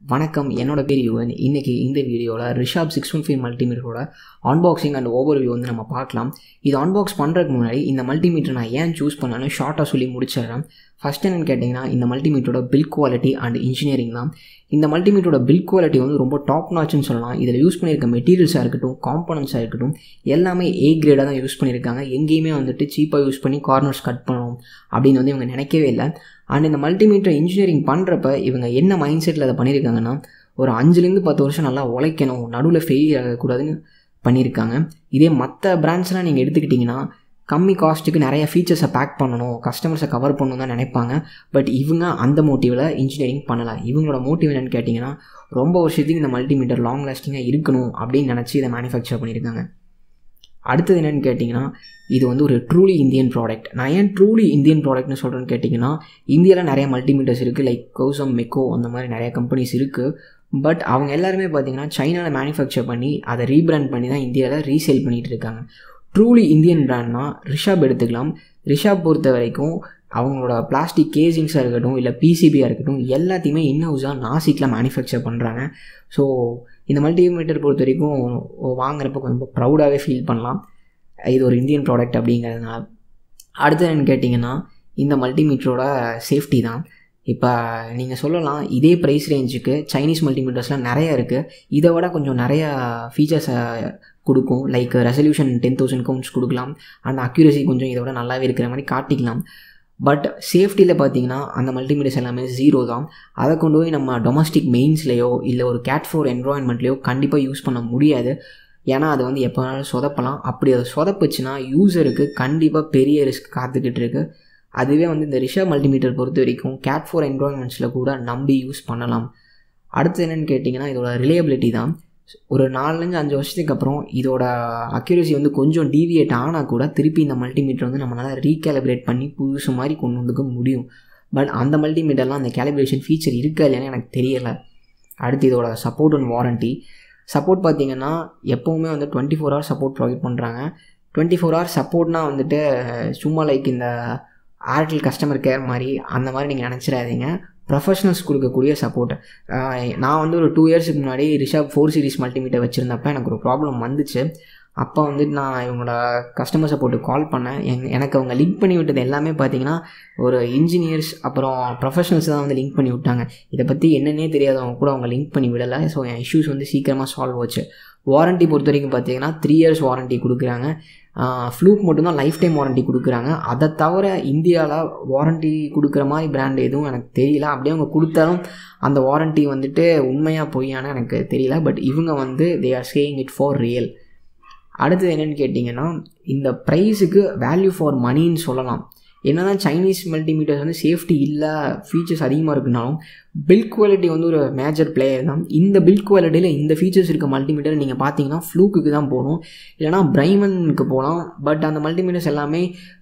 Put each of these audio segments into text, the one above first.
வணக்கம் என்னோட பேர் யுவன் இன்றைக்கி இந்த வீடியோவில் ரிஷாப் சிக்ஸ் ஒன் ஃபைவ் மல்டிமீட்டரோட அன்பாக்சிங் அண்ட் ஓவர் வியூ வந்து நம்ம பார்க்கலாம் இது அன்பாக்ஸ் பண்ணுறதுக்கு முன்னாடி இந்த மல்டிமீட்டர் நான் ஏன் சூஸ் பண்ணேன்னு ஷார்ட்டாக சொல்லி முடிச்சிடுறேன் ஃபஸ்ட் என்னென்னு கேட்டிங்கன்னா இந்த மல்டிமீட்டரோட பில் குவாலிட்டி அண்ட் இன்ஜினியரிங் தான் இந்த மல்டிமீட்டரோட பில் குவாலிட்டி வந்து ரொம்ப டாப் நாச்சுன்னு சொல்லலாம் இதில் யூஸ் பண்ணியிருக்க மெட்டீரியல்ஸாக இருக்கட்டும் காம்பனன்ஸாக இருக்கட்டும் எல்லாமே ஏ கிரேடாக தான் யூஸ் பண்ணியிருக்காங்க எங்கேயுமே வந்துட்டு சீப்பாக யூஸ் பண்ணி கார்னர்ஸ் கட் பண்ணணும் அப்படின்னு வந்து இவங்க நினைக்கவே இல்லை அண்ட் இந்த மல்டிமீட்டர் இன்ஜினியரிங் பண்ணுறப்ப இவங்க என்ன மைண்ட் செட்டில் அதை பண்ணியிருக்காங்கன்னா ஒரு அஞ்சுலேருந்து பத்து வருஷம் நல்லா உழைக்கணும் நடுவில் ஃபெயில் ஆகக்கூடாதுன்னு பண்ணியிருக்காங்க இதே மற்ற பிராண்ட்ஸ்லாம் நீங்கள் எடுத்துக்கிட்டிங்கன்னா கம்மி காஸ்ட்டுக்கு நிறைய ஃபீச்சர்ஸை பேக் பண்ணணும் கஸ்டமர்ஸை கவர் பண்ணணும் தான் நினைப்பாங்க பட் இவங்க அந்த மோட்டிவில் இன்ஜினியரிங் பண்ணலை இவங்களோட மோட்டிவ் என்னென்னு கேட்டிங்கன்னா ரொம்ப வருஷத்துக்கு இந்த மல்டிமீட்டர் லாங் லாஸ்டிங்காக இருக்கணும் அப்படின்னு நினச்சி இதை மேனுஃபேக்சர் பண்ணியிருக்காங்க அடுத்தது என்னென்னு கேட்டிங்கன்னா இது வந்து ஒரு ட்ரூலி இந்தியன் ப்ராடக்ட் நான் ஏன் ட்ரூலி இந்தியன் ப்ராடக்ட்னு சொல்கிறேன்னு கேட்டிங்கன்னா இந்தியாவில் நிறைய மல்டிமீட்டர்ஸ் இருக்குது லைக் கௌசம் மெக்கோ அந்த மாதிரி நிறைய கம்பெனிஸ் இருக்குது பட் அவங்க எல்லாருமே பார்த்திங்கன்னா சைனாவில் மேனுஃபேக்சர் பண்ணி அதை ரீபிராண்ட் பண்ணி தான் இந்தியாவில் ரீசேல் பண்ணிகிட்டு இருக்காங்க ட்ரூலி இந்தியன் பிராண்ட்னா ரிஷாப் எடுத்துக்கலாம் ரிஷாப் பொறுத்த வரைக்கும் அவங்களோட பிளாஸ்டிக் கேசிங்ஸாக இருக்கட்டும் இல்லை பிசிபியாக இருக்கட்டும் எல்லாத்தையுமே இன்னஹவுஸாக நாசிக்கில் மேனுஃபேக்சர் பண்ணுறாங்க ஸோ இந்த மல்டிமீட்டர் பொறுத்த வரைக்கும் வாங்குறப்ப கொஞ்சம் ப்ரௌடாகவே ஃபீல் பண்ணலாம் இது ஒரு இந்தியன் ப்ராடக்ட் அப்படிங்கிறதுனால அடுத்தது என்னன்னு கேட்டிங்கன்னா இந்த மல்டிமீட்டரோட சேஃப்டி தான் இப்போ நீங்கள் சொல்லலாம் இதே ப்ரைஸ் ரேஞ்சுக்கு சைனீஸ் மல்டிமீட்டர்ஸ்லாம் நிறைய இருக்குது இதை விட கொஞ்சம் நிறையா ஃபீச்சர்ஸை கொடுக்கும் like resolution ten thousand counts கொடுக்கலாம் அண்ட் அக்யூரசி கொஞ்சம் இதை விட நல்லாவே இருக்கிற மாதிரி காட்டிக்கலாம் பட் சேஃப்டியில் பார்த்தீங்கன்னா அந்த மல்டிமீட்டர்ஸ் எல்லாமே ஜீரோ தான் அதை கொண்டு போய் நம்ம டொமஸ்டிக் மெயின்ஸ்லேயோ இல்லை ஒரு கேட் ஃபோர் என்வரான்மெண்ட்லேயோ கண்டிப்பாக யூஸ் பண்ண முடியாது ஏன்னா அது வந்து எப்போ வேணாலும் சொதப்பலாம் அப்படி அது சொதப்புச்சுன்னா யூசருக்கு கண்டிப்பாக பெரிய ரிஸ்க் காத்துக்கிட்டு இருக்கு அதுவே வந்து இந்த ரிஷா மல்டிமீட்டர் பொறுத்த வரைக்கும் கேட் ஃபோர் என்வரான்மெண்ட்ஸில் கூட நம்பி யூஸ் பண்ணலாம் அடுத்து என்னென்னு கேட்டிங்கன்னா இதோட ரிலேபிலிட்டி தான் ஒரு நாலுலேருந்து அஞ்சு வருஷத்துக்கு அப்புறம் இதோட அக்யூரசி வந்து கொஞ்சம் டீவியேட் ஆனால் கூட திருப்பி இந்த மல்டிமீட்டர் வந்து நம்மளால் ரீகேலிப்ரேட் பண்ணி புதுசு மாதிரி கொண்டு வந்துக்க முடியும் பட் அந்த மல்டிமீட்டர்லாம் அந்த கேலிப்ரேஷன் ஃபீச்சர் இருக்கா இல்லைன்னு எனக்கு தெரியலை அடுத்து இதோட சப்போர்ட் அண்ட் வாரண்ட்டி சப்போர்ட் பார்த்திங்கன்னா எப்போவுமே வந்து twenty four hours support provide பண்ணுறாங்க டுவெண்ட்டி ஃபோர் ஹவர்ஸ் சப்போர்ட்னா வந்துட்டு சும்மா லைக் இந்த ஏர்டெல் கஸ்டமர் கேர் மாதிரி அந்த மாதிரி நீங்கள் நினச்சிடாதீங்க ப்ரொஃபஷனல்ஸ் கொடுக்கக்கூடிய சப்போர்ட் நான் வந்து ஒரு டூ இயர்ஸுக்கு முன்னாடி ரிஷாப் ஃபோர் சீரிஸ் மல்டிமீட்டர் வச்சுருந்தப்ப எனக்கு ஒரு ப்ராப்ளம் வந்துச்சு அப்போ வந்துட்டு நான் இவங்களோட கஸ்டமர் சப்போர்ட்டுக்கு கால் பண்ணேன் எங் எனக்கு அவங்க லிங்க் பண்ணி விட்டது எல்லாமே பார்த்தீங்கன்னா ஒரு இன்ஜினியர்ஸ் அப்புறம் ப்ரொஃபஷனல்ஸ் தான் வந்து லிங்க் பண்ணி விட்டாங்க இதை பற்றி என்னென்னே தெரியாதவங்க கூட அவங்க லிங்க் பண்ணி விடலை ஸோ என் இஷ்யூஸ் வந்து சீக்கிரமாக சால்வ் ஆச்சு வாரண்ட்டி பொறுத்த வரைக்கும் பார்த்தீங்கன்னா த்ரீ இயர்ஸ் வாரண்ட்டி கொடுக்குறாங்க ஃப்ளூக் மட்டும்தான் லைஃப் டைம் வாரண்ட்டி கொடுக்குறாங்க அதை தவிர இந்தியாவில் வாரண்ட்டி கொடுக்குற மாதிரி பிராண்ட் எதுவும் எனக்கு தெரியல அப்படியே அவங்க கொடுத்தாலும் அந்த வாரண்ட்டி வந்துட்டு உண்மையாக பொய்யானு எனக்கு தெரியல பட் இவங்க வந்து they are saying it for real அடுத்தது என்னென்னு கேட்டிங்கன்னா இந்த ப்ரைஸுக்கு வேல்யூ ஃபார் மணின்னு சொல்லலாம் என்ன தான் சைனீஸ் மல்டிமீட்டர்ஸ் வந்து சேஃப்டி இல்லை ஃபீச்சர்ஸ் அதிகமாக இருக்குனாலும் பில்ட் குவாலிட்டி வந்து ஒரு மேஜர் பிளேயர் தான் இந்த பில்ட் குவாலிட்டியில் இந்த ஃபீச்சர்ஸ் இருக்க மல்டிமீட்டர் நீங்கள் பார்த்தீங்கன்னா ஃப்ளூக்கு தான் போகணும் இல்லைனா பிரைமனுக்கு போகலாம் பட் அந்த மல்டிமீட்டர்ஸ் எல்லாமே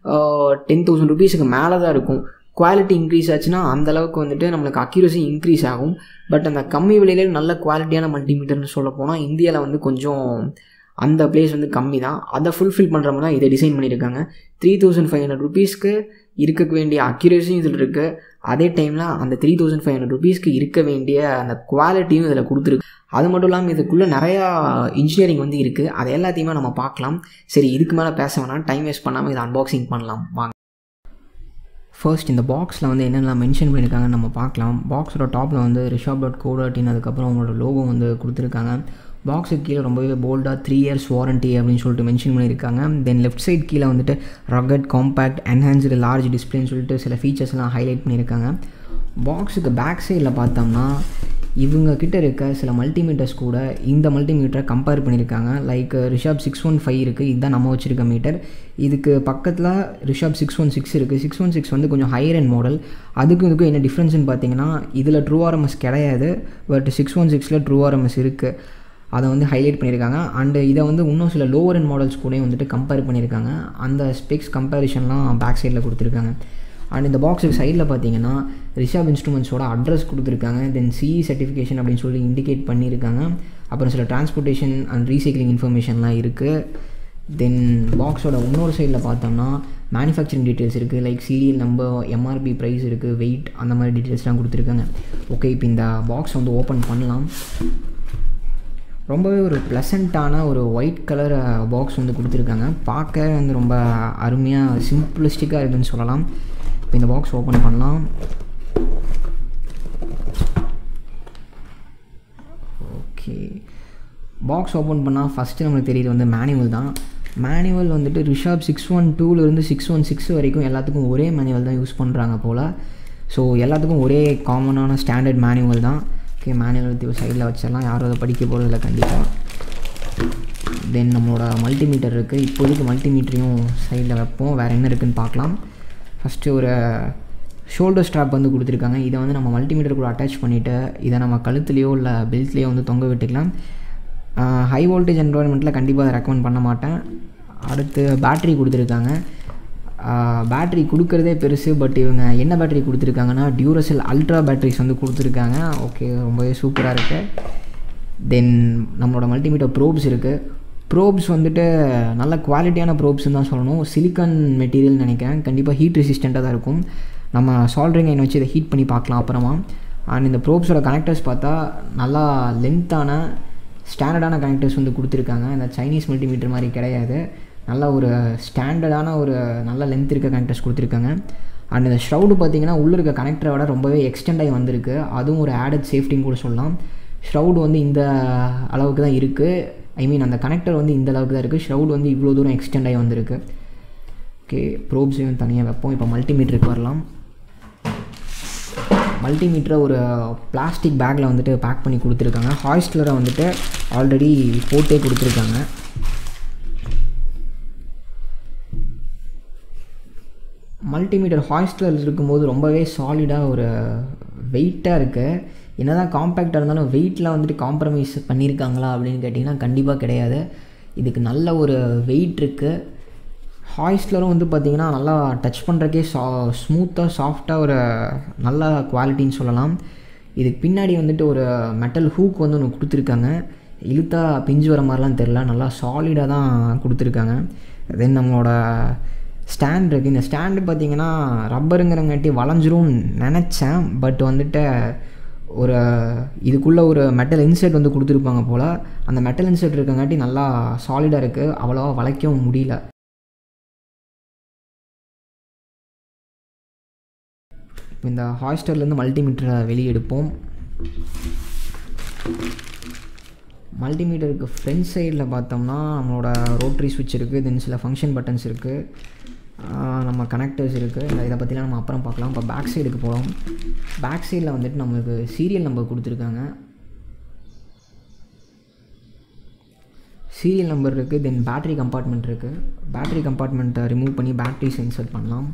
டென் தௌசண்ட் ருபீஸுக்கு மேலே தான் இருக்கும் குவாலிட்டி இன்க்ரீஸ் ஆச்சுன்னா அந்தளவுக்கு வந்துட்டு நம்மளுக்கு அக்யூரசி இன்க்ரீஸ் ஆகும் பட் அந்த கம்மி விலையில நல்ல குவாலிட்டியான மல்டிமீட்டர்னு சொல்ல போனால் இந்தியாவில் வந்து கொஞ்சம் அந்த பிளேஸ் வந்து கம்மி தான் அதை ஃபுல்ஃபில் பண்ணுற மாதிரி தான் இதை டிசைன் பண்ணியிருக்காங்க த்ரீ தௌசண்ட் ஃபைவ் ஹண்ட்ரட் ருபீஸ்க்கு இருக்க வேண்டிய அக்யூரேசியும் இதில் இருக்குது அதே டைமில் அந்த த்ரீ தௌசண்ட் ஃபைவ் ஹண்ட்ரட் ருபீஸ்க்கு இருக்க வேண்டிய அந்த குவாலிட்டியும் இதில் கொடுத்துருக்கு அது மட்டும் இல்லாமல் இதுக்குள்ளே நிறையா இன்ஜினியரிங் வந்து இருக்குது அதை எல்லாத்தையுமே நம்ம பார்க்கலாம் சரி இதுக்கு மேலே பேச வேணாம் டைம் வேஸ்ட் பண்ணாமல் இதை அன்பாக்சிங் பண்ணலாம் வாங்க ஃபர்ஸ்ட் இந்த பாக்ஸில் வந்து என்னென்னலாம் மென்ஷன் பண்ணியிருக்காங்கன்னு நம்ம பார்க்கலாம் பாக்ஸோட டாப்பில் வந்து Rishabh dot co dot in அதுக்கப்புறம் அவங்களோட லோகோ வந்து கொடுத்துருக்காங்க பாக்ஸுக்கு கீழே ரொம்பவே போல்டாக த்ரீ இயர்ஸ் வாரண்ட்டி அப்படின்னு சொல்லிட்டு மென்ஷன் பண்ணியிருக்காங்க தென் லெஃப்ட் சைட் கீழே வந்துட்டு ரகட் காம்பேக்ட் என்ஹான்ஸ்டு லார்ஜ் டிஸ்பிளேன்னு சொல்லிட்டு சில ஃபீச்சர்ஸ்லாம் ஹைலைட் பண்ணியிருக்காங்க பாக்ஸுக்கு பேக் சைடில் பார்த்தோம்னா இவங்க கிட்ட இருக்க சில மல்டிமீட்டர்ஸ் கூட இந்த மல்டிமீட்டரை கம்பேர் பண்ணியிருக்காங்க like Rishabh six one five இருக்குது இதுதான் நம்ம வச்சுருக்க மீட்டர் இதுக்கு பக்கத்தில் ரிஷாப் சிக்ஸ் ஒன் சிக்ஸ் இருக்குது சிக்ஸ் ஒன் சிக்ஸ் வந்து கொஞ்சம் ஹையர் அண்ட் மாடல் அதுக்கும் இதுக்கும் என்ன டிஃப்ரென்ஸ்னு பார்த்தீங்கன்னா இதில் ட்ரூ ஆர்எம்எஸ் கிடையாது பட் சிக்ஸ் ஒன் சிக்ஸில் ட்ரூ ஆர்எம்எஸ் இருக்குது அதை வந்து ஹைலைட் பண்ணியிருக்காங்க அண்டு இதை வந்து இன்னும் சில லோவர் அண்ட் மாடல்ஸ் கூட வந்துட்டு கம்பேர் பண்ணியிருக்காங்க அந்த ஸ்பெக்ஸ் கம்பேரிஷன்லாம் பேக் சைடில் கொடுத்துருக்காங்க அண்ட் இந்த பாக்ஸுக்கு சைடில் பார்த்தீங்கன்னா ரிஷாப் இன்ஸ்ட்ருமெண்ட்ஸோட அட்ரஸ் கொடுத்துருக்காங்க தென் சிஇ சர்டிஃபிகேஷன் அப்படின்னு சொல்லி இண்டிகேட் பண்ணியிருக்காங்க அப்புறம் சில டிரான்ஸ்போர்ட்டேஷன் அண்ட் ரீசைக்ளிங் இன்ஃபர்மேஷன்லாம் இருக்குது தென் பாக்ஸோட இன்னொரு சைடில் பார்த்தோம்னா மேனுஃபேக்சரிங் டீட்டெயில்ஸ் இருக்குது like serial number MRP price இருக்குது வெயிட் அந்த மாதிரி டீட்டெயில்ஸ்லாம் கொடுத்துருக்காங்க ஓகே இப்போ இந்த பாக்ஸ் வந்து ஓப்பன் பண்ணலாம் ரொம்பவே ஒரு ப்ளசண்ட்டான ஒரு ஒயிட் கலர் பாக்ஸ் வந்து கொடுத்துருக்காங்க பார்க்க வந்து ரொம்ப அருமையாக சிம்பிளிஸ்டிக்காக இருக்குதுன்னு சொல்லலாம் இப்போ இந்த பாக்ஸ் ஓப்பன் பண்ணலாம் ஓகே பாக்ஸ் ஓப்பன் பண்ணால் ஃபஸ்ட்டு நம்மளுக்கு தெரியுது வந்து மேனுவல் தான் மேனுவல் வந்துட்டு ரிஷாப் சிக்ஸ் ஒன் டூலேருந்து சிக்ஸ் ஒன் சிக்ஸ் வரைக்கும் எல்லாத்துக்கும் ஒரே மேனுவல் தான் யூஸ் பண்ணுறாங்க போல் ஸோ எல்லாத்துக்கும் ஒரே காமனான ஸ்டாண்டர்ட் மேனுவல் தான் ஓகே மேனுவல் சைடில் வச்சிடலாம் யாரும் அதை படிக்க போகிறதில்ல கண்டிப்பாக தென் நம்மளோட மல்டிமீட்டர் இருக்குது இப்போதைக்கு மல்டிமீட்டரையும் சைடில் வைப்போம் வேறு என்ன இருக்குதுன்னு பார்க்கலாம் ஃபஸ்ட்டு ஒரு ஷோல்டர் ஸ்ட்ராப் வந்து கொடுத்துருக்காங்க இதை வந்து நம்ம மல்டிமீட்டர் கூட அட்டாச் பண்ணிவிட்டு இதை நம்ம கழுத்துலேயோ இல்லை பெல்ட்லேயோ வந்து தொங்க விட்டுக்கலாம் ஹை வோல்டேஜ் என்வரான்மெண்ட்டில் கண்டிப்பாக அதை ரெக்கமெண்ட் பண்ண மாட்டேன் அடுத்து பேட்ரி கொடுத்துருக்காங்க பேட்ரி கொடுக்குறதே பெருசு பட் இவங்க என்ன பேட்ரி கொடுத்துருக்காங்கன்னா டியூரசெல் அல்ட்ரா பேட்ரிஸ் வந்து கொடுத்துருக்காங்க ஓகே ரொம்பவே சூப்பராக இருக்குது தென் நம்மளோட மல்டிமீட்டர் ப்ரோப்ஸ் இருக்குது ப்ரோப்ஸ் வந்துட்டு நல்ல குவாலிட்டியான ப்ரோப்ஸ்ன்னு தான் சொல்லணும் சிலிக்கான் மெட்டீரியல் நினைக்கிறேன் கண்டிப்பாக ஹீட் ரெசிஸ்டண்ட்டாக தான் இருக்கும் நம்ம சால்ட்ரிங் ஐன் வச்சு இதை ஹீட் பண்ணி பார்க்கலாம் அப்புறமா அண்ட் இந்த ப்ரோப்ஸோட கனெக்டர்ஸ் பார்த்தா நல்லா லென்த்தான ஸ்டாண்டர்டான கனெக்டர்ஸ் வந்து கொடுத்துருக்காங்க இந்த சைனீஸ் மல்டிமீட்டர் மாதிரி கிடையாது நல்ல ஒரு ஸ்டாண்டர்டான ஒரு நல்ல லென்த் இருக்க கனெக்டர்ஸ் கொடுத்துருக்காங்க அண்ட் இந்த ஷ்ரவுடு பார்த்தீங்கன்னா உள்ளே இருக்க கனெக்டரை விட ரொம்பவே எக்ஸ்டெண்ட் ஆகி வந்திருக்கு அதுவும் ஒரு ஆடட் சேஃப்டின்னு கூட சொல்லலாம் ஷ்ரவுடு வந்து இந்த அளவுக்கு தான் இருக்குது ஐ மீன் அந்த கனெக்டர் வந்து இந்த அளவுக்கு தான் இருக்குது ஷ்ரவுட் வந்து இவ்வளோ தூரம் எக்ஸ்டெண்ட் ஆகி வந்திருக்கு ஓகே ப்ரோப்ஸையும் தனியாக வைப்போம் இப்போ மல்டிமீட்டருக்கு வரலாம் மல்டிமீட்டரை ஒரு பிளாஸ்டிக் பேக்கில் வந்துட்டு பேக் பண்ணி கொடுத்துருக்காங்க ஹாய்ஸ்டலரை வந்துட்டு ஆல்ரெடி போட்டே கொடுத்துருக்காங்க மல்டிமீட்டர் ஹாய்ஸ்டலர் இருக்கும்போது ரொம்பவே சாலிடாக ஒரு வெயிட்டாக இருக்குது என்ன தான் காம்பேக்டாக இருந்தாலும் வெயிட்டில் வந்துட்டு காம்ப்ரமைஸ் பண்ணியிருக்காங்களா அப்படின்னு கேட்டிங்கன்னா கண்டிப்பாக கிடையாது இதுக்கு நல்ல ஒரு வெயிட் இருக்குது ஹாய்ஸ்லரும் வந்து பார்த்திங்கன்னா நல்லா டச் பண்ணுறக்கே சா ஸ்மூத்தாக சாஃப்டாக ஒரு நல்ல குவாலிட்டின்னு சொல்லலாம் இதுக்கு பின்னாடி வந்துட்டு ஒரு மெட்டல் ஹூக் வந்து ஒன்று கொடுத்துருக்காங்க இழுத்தா பிஞ்சு வர மாதிரிலாம் தெரில நல்லா சாலிடாக தான் கொடுத்துருக்காங்க தென் நம்மளோட ஸ்டாண்ட் இருக்குது இந்த ஸ்டாண்டு பார்த்திங்கன்னா ரப்பருங்கிறங்காட்டி வளைஞ்சிரும் நினச்சேன் பட் வந்துட்டு ஒரு இதுக்குள்ளே ஒரு மெட்டல் இன்செர்ட் வந்து கொடுத்துருப்பாங்க போல் அந்த மெட்டல் இன்செர்ட் இருக்கங்காட்டி நல்லா சாலிடாக இருக்குது அவ்வளோவா வளைக்கவும் முடியல இப்போ இந்த ஹாய்ஸ்டர்லேருந்து மல்டிமீட்டரை வெளியே எடுப்போம் மல்டிமீட்டருக்கு ஃப்ரண்ட் சைடில் பார்த்தோம்னா நம்மளோட ரோட்ரி சுவிட்ச் இருக்குது தென் சில ஃபங்க்ஷன் பட்டன்ஸ் இருக்குது நம்ம கனெக்டர்ஸ் இருக்குது இதை பற்றிலாம் நம்ம அப்புறம் பார்க்கலாம் இப்போ பேக் சைடுக்கு போகிறோம் பேக் சைடில் வந்துட்டு நம்மளுக்கு சீரியல் நம்பர் கொடுத்துருக்காங்க சீரியல் நம்பர் இருக்குது தென் பேட்ரி கம்பார்ட்மெண்ட் இருக்குது பேட்ரி கம்பார்ட்மெண்ட்டை ரிமூவ் பண்ணி பேட்ரிஸ் இன்சர்ட் பண்ணலாம்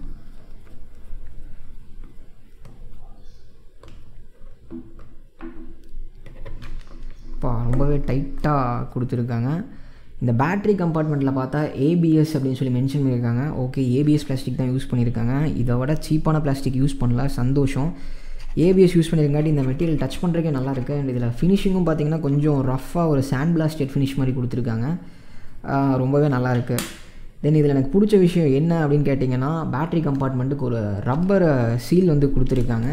இப்போ ரொம்பவே டைட்டாக கொடுத்துருக்காங்க இந்த பேட்ரி கம்பார்ட்மெண்ட்டில் பார்த்தா ஏபிஎஸ் அப்படின்னு சொல்லி மென்ஷன் பண்ணியிருக்காங்க ஓகே ஏபிஎஸ் பிளாஸ்டிக் தான் யூஸ் பண்ணியிருக்காங்க இதை விட சீப்பான பிளாஸ்டிக் யூஸ் பண்ணல சந்தோஷம் ஏபிஎஸ் யூஸ் பண்ணியிருக்காட்டி இந்த மெட்டீரியல் டச் பண்ணுறதுக்கே நல்லா இருக்குது அண்ட் இதில் ஃபினிஷிங்கும் பார்த்தீங்கன்னா கொஞ்சம் ரஃப்பாக ஒரு சாண்ட் பிளாஸ்டட் ஃபினிஷ் மாதிரி கொடுத்துருக்காங்க ரொம்பவே நல்லா இருக்குது தென் இதில் எனக்கு பிடிச்ச விஷயம் என்ன அப்படின்னு கேட்டிங்கன்னா பேட்ரி கம்பார்ட்மெண்ட்டுக்கு ஒரு ரப்பர் சீல் வந்து கொடுத்துருக்காங்க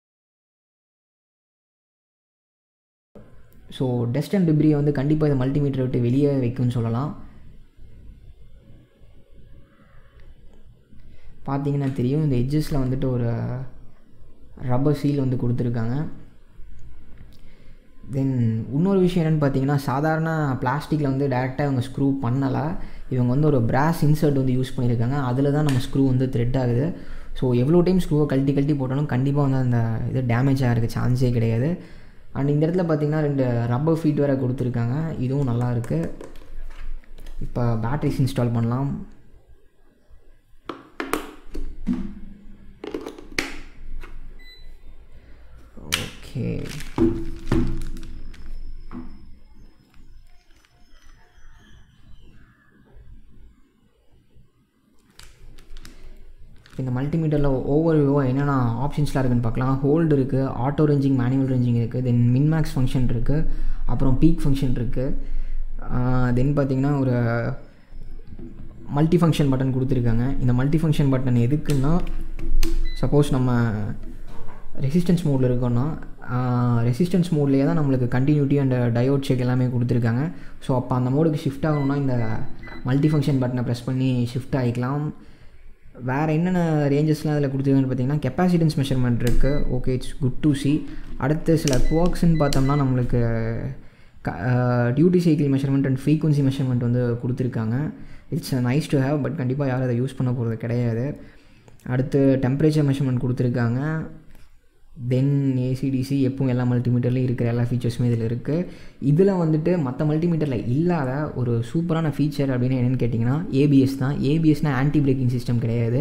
ஸோ டஸ்ட் அண்ட் டிப்ரியை வந்து கண்டிப்பாக இதை மல்டிமீட்டரை விட்டு வெளியே வைக்கும்னு சொல்லலாம் பார்த்தீங்கன்னா தெரியும் இந்த எட்ஜஸில் வந்துட்டு ஒரு ரப்பர் சீல் வந்து கொடுத்துருக்காங்க தென் இன்னொரு விஷயம் என்னென்னு பார்த்தீங்கன்னா சாதாரண பிளாஸ்டிக்கில் வந்து டேரெக்டாக இவங்க ஸ்க்ரூ பண்ணலை இவங்க வந்து ஒரு பிராஸ் இன்சர்ட் வந்து யூஸ் பண்ணியிருக்காங்க அதில் தான் நம்ம ஸ்க்ரூ வந்து த்ரெட் ஆகுது ஸோ எவ்வளோ டைம் ஸ்க்ரூவை கழட்டி கழட்டி போட்டாலும் கண்டிப்பாக வந்து அந்த இது டேமேஜ் ஆகிறதுக்கு சான்ஸே கிடையாது அண்ட் இந்த இடத்துல பார்த்தீங்கன்னா ரெண்டு ரப்பர் ஃபீட் வேறு கொடுத்துருக்காங்க இதுவும் நல்லா இருக்குது இப்போ பேட்ரிஸ் இன்ஸ்டால் பண்ணலாம் ஓகே இந்த மல்டிமீட்டரில் ஓவர் வியூவாக என்னென்ன ஆப்ஷன்ஸ்லாம் இருக்குன்னு பார்க்கலாம் ஹோல்டு இருக்குது ஆட்டோ ரேஞ்சிங் மேனுவல் ரேஞ்சிங் இருக்குது தென் மின்மேக்ஸ் ஃபங்க்ஷன் இருக்குது அப்புறம் பீக் ஃபங்க்ஷன் இருக்குது தென் பார்த்திங்கன்னா ஒரு மல்டி ஃபங்க்ஷன் பட்டன் கொடுத்துருக்காங்க இந்த மல்டி ஃபங்க்ஷன் பட்டன் எதுக்குன்னா சப்போஸ் நம்ம ரெசிஸ்டன்ஸ் மோடில் இருக்கோன்னா ரெசிஸ்டன்ஸ் மோட்லேயே தான் நம்மளுக்கு கண்டினியூட்டி அண்ட் டயோட் செக் எல்லாமே கொடுத்துருக்காங்க ஸோ அப்போ அந்த மோடுக்கு ஷிஃப்ட் ஆகணும்னா இந்த மல்டி ஃபங்க்ஷன் பட்டனை ப்ரெஸ் பண்ணி ஷிஃப்ட் ஆகிக்கலாம் வேறு என்னென்ன ரேஞ்சஸ்லாம் அதில் கொடுத்துருக்காங்கன்னு பார்த்தீங்கன்னா கெப்பாசிட்டன்ஸ் மெஷர்மெண்ட் இருக்குது okay it's good to see அடுத்து சில குவாக்ஸ்ன்னு பார்த்தோம்னா நம்மளுக்கு duty cycle measurement and frequency measurement வந்து கொடுத்துருக்காங்க it's nice to have but கண்டிப்பாக யாரும் அதை யூஸ் பண்ண போகிறது கிடையாது அடுத்து டெம்பரேச்சர் மெஷர்மெண்ட் கொடுத்துருக்காங்க தென் ஏசிடிசி எப்பவும் எல்லா மல்டிமீட்டர்லேயும் இருக்கிற எல்லா ஃபீச்சர்ஸுமே இதில் இருக்குது இதில் வந்துட்டு மற்ற மல்டிமீட்டரில் இல்லாத ஒரு சூப்பரான ஃபீச்சர் அப்படின்னு என்னென்னு கேட்டிங்கன்னா ஏபிஎஸ் தான் ஏபிஎஸ்னால் ஆன்டி பிரேக்கிங் சிஸ்டம் கிடையாது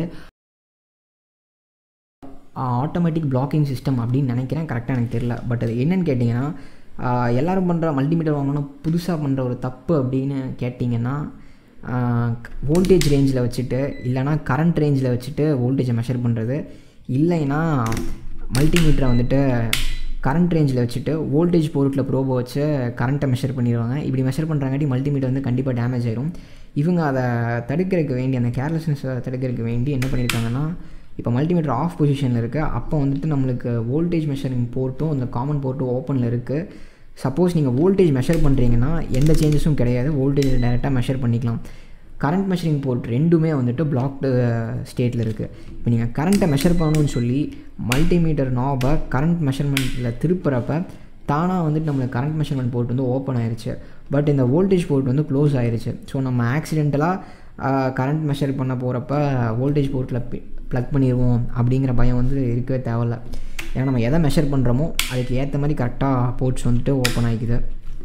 ஆட்டோமேட்டிக் பிளாக்கிங் சிஸ்டம் அப்படின்னு நினைக்கிறேன் கரெக்டாக எனக்கு தெரில பட் அது என்னென்னு கேட்டிங்கன்னா எல்லோரும் பண்ணுற மல்டிமீட்டர் வாங்கணும் புதுசாக பண்ணுற ஒரு தப்பு அப்படின்னு கேட்டிங்கன்னா வோல்டேஜ் ரேஞ்சில் வச்சுட்டு இல்லைனா கரண்ட் ரேஞ்சில் வச்சுட்டு வோல்டேஜை மெஷர் பண்ணுறது இல்லைன்னா மல்டிமீட்டரை வந்துட்டு கரண்ட் ரேஞ்சில் வச்சுட்டு வோல்டேஜ் போர்ட்டில் ப்ரோபோ வச்சு கரண்ட்டை மெஷர் பண்ணிடுவாங்க இப்படி மெஷர் பண்ணுறாங்காட்டி மல்டிமீட்டர் வந்து கண்டிப்பாக டேமேஜ் ஆயிரும் இவங்க அதை தடுக்கிறதுக்கு வேண்டி அந்த கேர்லெஸ்னஸை தடுக்கிறதுக்கு வேண்டி என்ன பண்ணியிருக்காங்கன்னா இப்போ மல்டிமீட்டர் ஆஃப் பொசிஷனில் இருக்குது அப்போ வந்துட்டு நம்மளுக்கு வோல்டேஜ் மெஷரிங் போர்ட்டும் அந்த காமன் போர்ட்டும் ஓப்பனில் இருக்குது சப்போஸ் நீங்கள் வோல்டேஜ் மெஷர் பண்ணுறீங்கன்னா எந்த சேஞ்சஸும் கிடையாது வோல்டேஜ் டைரெக்டாக மெஷர் பண்ணிக்கலாம் கரண்ட் மெஷரிங் போர்ட் ரெண்டுமே வந்துட்டு பிளாக்டு ஸ்டேட்டில் இருக்குது இப்போ நீங்கள் கரண்ட்டை மெஷர் பண்ணணும்னு சொல்லி மல்டிமீட்டர் நாபை கரண்ட் மெஷர்மெண்ட்டில் திருப்புறப்ப தானாக வந்துட்டு நம்மளுக்கு கரண்ட் மெஷர்மெண்ட் போர்ட் வந்து ஓப்பன் ஆயிடுச்சு பட் இந்த வோல்டேஜ் போர்ட் வந்து க்ளோஸ் ஆயிடுச்சு ஸோ நம்ம ஆக்சிடென்டலாக கரண்ட் மெஷர் பண்ண போகிறப்ப வோல்டேஜ் போர்ட்டில் ப்ளக் பண்ணிடுவோம் அப்படிங்கிற பயம் வந்து இருக்கவே தேவையில்ல ஏன்னா நம்ம எதை மெஷர் பண்ணுறோமோ அதுக்கு ஏற்ற மாதிரி கரெக்டாக போர்ட்ஸ் வந்துட்டு ஓப்பன் ஆகிக்குது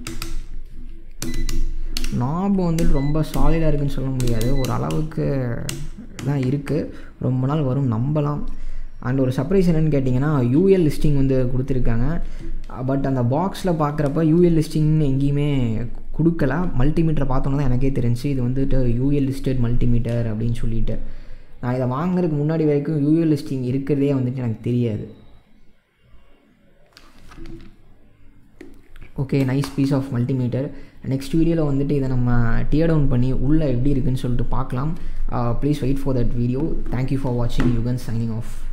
நாபு வந்துட்டு ரொம்ப சாலிடாக இருக்குன்னு சொல்ல முடியாது ஒரு அளவுக்கு தான் இருக்குது ரொம்ப நாள் வரும் நம்பலாம் அண்ட் ஒரு சர்ப்ரைஸ் என்னென்னு கேட்டிங்கன்னா யூஎல் லிஸ்டிங் வந்து கொடுத்துருக்காங்க பட் அந்த பாக்ஸில் பார்க்குறப்ப யூஎல் லிஸ்டிங்னு எங்கேயுமே கொடுக்கல மல்டிமீட்டரை பார்த்தோன்னா தான் எனக்கே தெரிஞ்சு இது வந்துட்டு யூஎல் லிஸ்டட் மல்டிமீட்டர் அப்படின்னு சொல்லிட்டு நான் இதை வாங்குறதுக்கு முன்னாடி வரைக்கும் யூஎல் லிஸ்டிங் இருக்கிறதே வந்துட்டு எனக்கு தெரியாது okay nice piece of multimeter next வீடியோவில் வந்துட்டு இதை நம்ம டியர் டவுன் பண்ணி உள்ளே எப்படி இருக்குன்னு சொல்லிட்டு பார்க்கலாம் please wait for that video thank you for வாட்சிங் யுகன் சைனிங் ஆஃப்